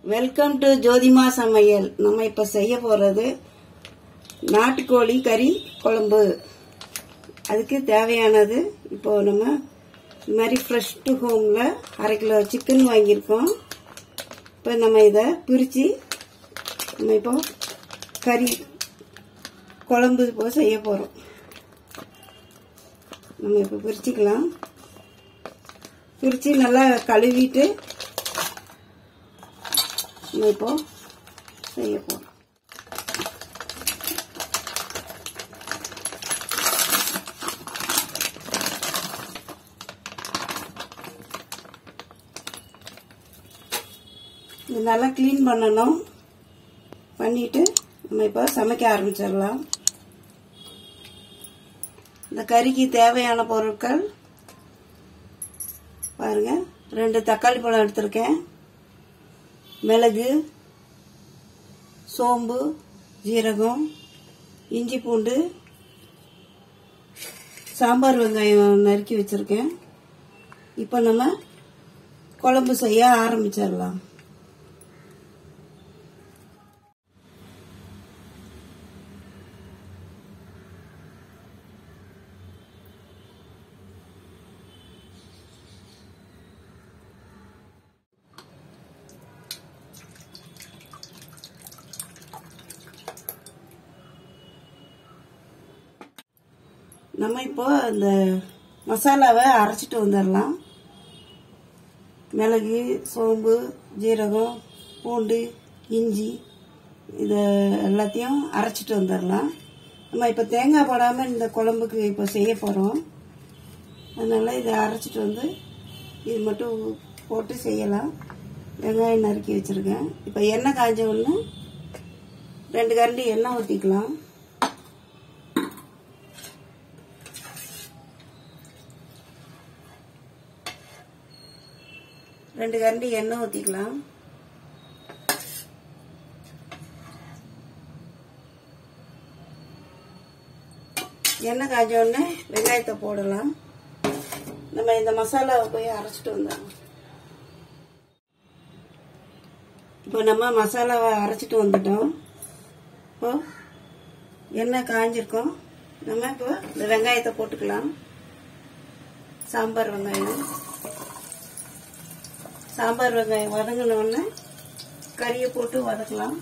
welcome to ஜோதிமா சமையல் நம்ம இப்ப செய்ய போறது நாட்டுக்கோழி கறி குழம்பு அதுக்கு தேவையானது இப்போ நம்ம இது மாதிரி ஃப்ரெஷ் டு ஹோம்ல அரை கிலோ சிக்கன் வாங்கியிருக்கோம் இப்போ நம்ம இதை பிரித்து நம்ம இப்போ கறி குழம்பு இப்போ செய்ய போகிறோம் நம்ம இப்போ பிரிச்சுக்கலாம் பிரித்து நல்லா கழுவிட்டு நம்ம இப்போ செய்ய போகிறோம் இது நல்லா க்ளீன் பண்ணணும் பண்ணிட்டு நம்ம இப்போ சமைக்க ஆரம்பிச்சிடலாம் இந்த கறிக்கு தேவையான பொருட்கள் பாருங்க ரெண்டு தக்காளி பழம் எடுத்திருக்கேன் மிளகு சோம்பு ஜீரகம் இஞ்சி பூண்டு சாம்பார் வெங்காயம் நறுக்கி வச்சிருக்கேன் இப்போ நம்ம குழம்பு செய்ய ஆரம்பிச்சிடலாம் நம்ம இப்போ இந்த மசாலாவை அரைச்சிட்டு வந்துடலாம் மிளகு சோம்பு ஜீரகம் பூண்டு இஞ்சி இதை எல்லாத்தையும் அரைச்சிட்டு வந்துடலாம் நம்ம இப்போ தேங்காய் போடாமல் இந்த குழம்புக்கு இப்போ செய்ய போகிறோம் அதனால் இதை அரைச்சிட்டு வந்து இது மட்டும் போட்டு செய்யலாம் வெங்காயம் நறுக்கி வச்சுருக்கேன் இப்போ எண்ணெய் காஞ்ச உடனே ரெண்டு கரண்டி எண்ணெய் ஊற்றிக்கலாம் ரெண்டு கரண்டி எண்ணெய் ஊற்றிக்கலாம் எண்ணெய் காஞ்ச உடனே வெங்காயத்தை போடலாம் நம்ம இந்த மசாலாவை போய் அரைச்சிட்டு வந்துடலாம் இப்போ நம்ம மசாலாவை அரைச்சிட்டு வந்துட்டோம் இப்போ எண்ணெய் காஞ்சிருக்கோம் நம்ம இப்போ இந்த வெங்காயத்தை போட்டுக்கலாம் சாம்பார் வெங்காயம் சாம்பார் வெங்காயம் வதங்கின உடனே கறியை போட்டு வதக்கலாம்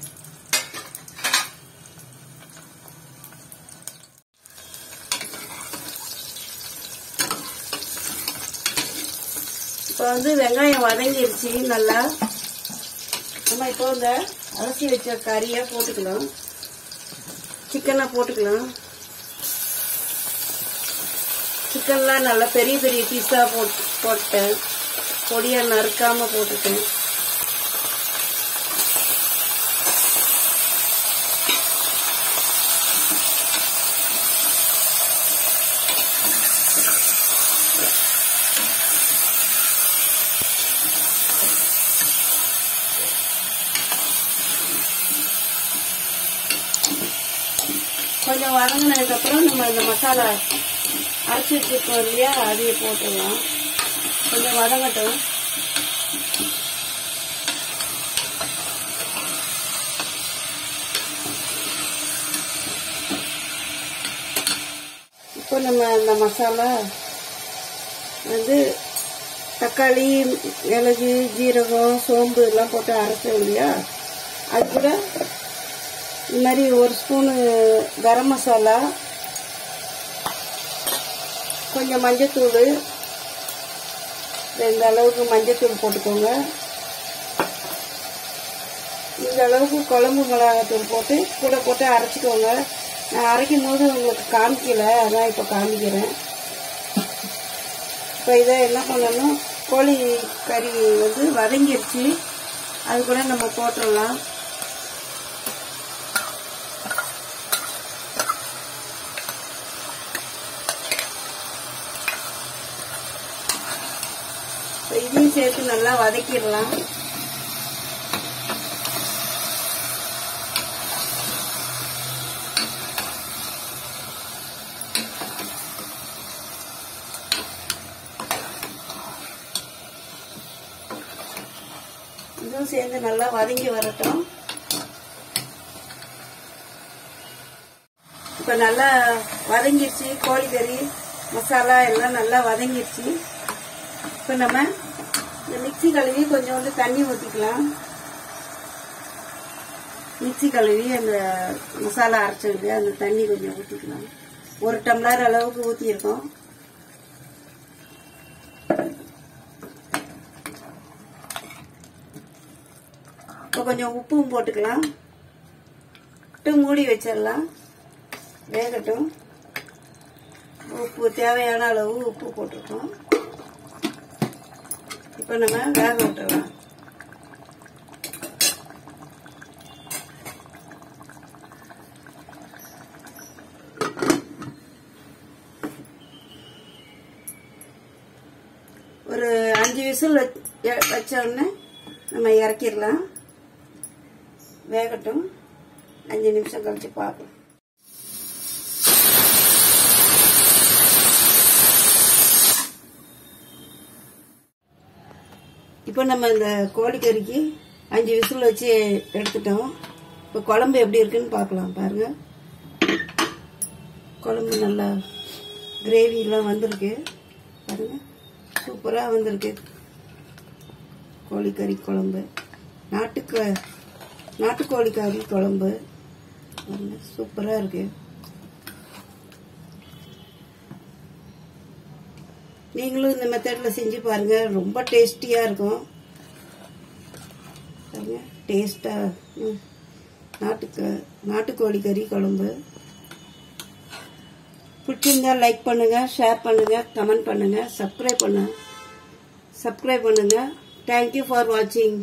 இப்போ வந்து வெங்காயம் வதங்கிருச்சு நல்லா நம்ம இப்போ இந்த அலசி வச்ச கறியை போட்டுக்கலாம் சிக்கனை போட்டுக்கலாம் சிக்கன்லாம் நல்லா பெரிய பெரிய பீஸாக போட்டு போட்டேன் பொடியாக நறுக்காம போட்டுட்டேன் கொஞ்சம் வதங்கினதுக்கப்புறம் நம்ம இந்த மசாலா அரைச்சி வச்சுருக்கோம் இல்லையா அதையே போட்டுடலாம் கொஞ்சம் வதங்கட்டும் இப்போ நம்ம இந்த மசாலா வந்து தக்காளி மிளகு ஜீரகம் சோம்பு எல்லாம் போட்டு அரைச்சோம் இல்லையா அது கூட இந்த மாதிரி ஒரு ஸ்பூனு கரம் மசாலா கொஞ்சம் மஞ்சத்தூள் இந்த அளவுக்கு மஞ்சத்தூள் போட்டுக்கோங்க இந்த அளவுக்கு குழம்பு மிளகாத்தூள் போட்டு கூட போட்டு அரைச்சிக்கோங்க நான் அரைக்கும் போது உங்களுக்கு காமிக்கல அதான் இப்போ காமிக்கிறேன் இப்போ இதை என்ன பண்ணணும் கோழி கறி வந்து வதங்கிருச்சு அது கூட நம்ம போட்டுடலாம் இதையும் சேர்த்து நல்லா வதக்கிடலாம் இதுவும் சேர்ந்து நல்லா வதங்கி வரட்டும் இப்போ நல்லா வதங்கிருச்சு கோழிக்கறி மசாலா எல்லாம் நல்லா வதங்கிருச்சு இப்போ நம்ம இந்த மிக்ஸி கழுவி கொஞ்சோண்டு தண்ணி ஊற்றிக்கலாம் மிக்ஸி கழுவி அந்த மசாலா அரைச்சதுக்கு அந்த தண்ணி கொஞ்சம் ஊற்றிக்கலாம் ஒரு டம்ளர் அளவுக்கு ஊற்றியிருக்கோம் இப்போ கொஞ்சம் உப்பும் போட்டுக்கலாம் விட்டு மூடி வச்சிடலாம் வேகட்டும் உப்பு தேவையான அளவு உப்பு போட்டிருக்கோம் இப்போ நம்ம வேக விட்டுறலாம் ஒரு அஞ்சு விசில் வச்ச உடனே நம்ம இறக்கிடலாம் வேகட்டும் அஞ்சு நிமிஷம் கழிச்சு பார்க்கலாம் இப்போ நம்ம இந்த கோழிக்கறிக்கு அஞ்சு விசில் வச்சு எடுத்துட்டோம் இப்போ குழம்பு எப்படி இருக்குன்னு பார்க்கலாம் பாருங்க குழம்பு நல்லா கிரேவிலாம் வந்திருக்கு பாருங்க சூப்பராக வந்திருக்கு கோழிக்கறி குழம்பு நாட்டுக்க நாட்டுக்கோழி கறி குழம்பு பாருங்க சூப்பராக இருக்கு நீங்களும் இந்த மெத்தடில் செஞ்சு பாருங்க ரொம்ப டேஸ்டியாக இருக்கும் பாருங்க டேஸ்டாக நாட்டுக்க நாட்டுக்கோழி கறி குழம்பு பிடிச்சிருந்தா லைக் பண்ணுங்க ஷேர் பண்ணுங்க கமெண்ட் பண்ணுங்க சப்ஸ்கிரைப் பண்ண சப்ஸ்கிரைப் பண்ணுங்க தேங்க்யூ ஃபார் வாட்சிங்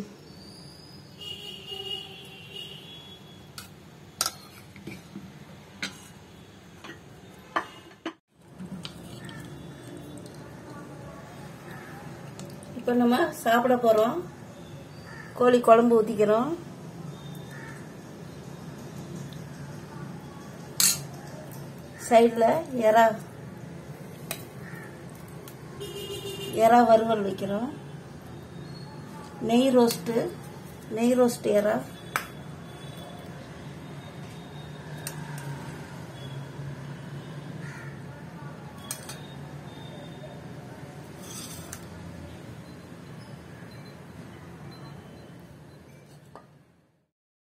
இப்போ நம்ம சாப்பிட போகிறோம் கோழி குழம்பு ஊற்றிக்கிறோம் சைடில் எறா எறா வறுவல் வைக்கிறோம் நெய் ரோஸ்ட்டு நெய் ரோஸ்ட் எறா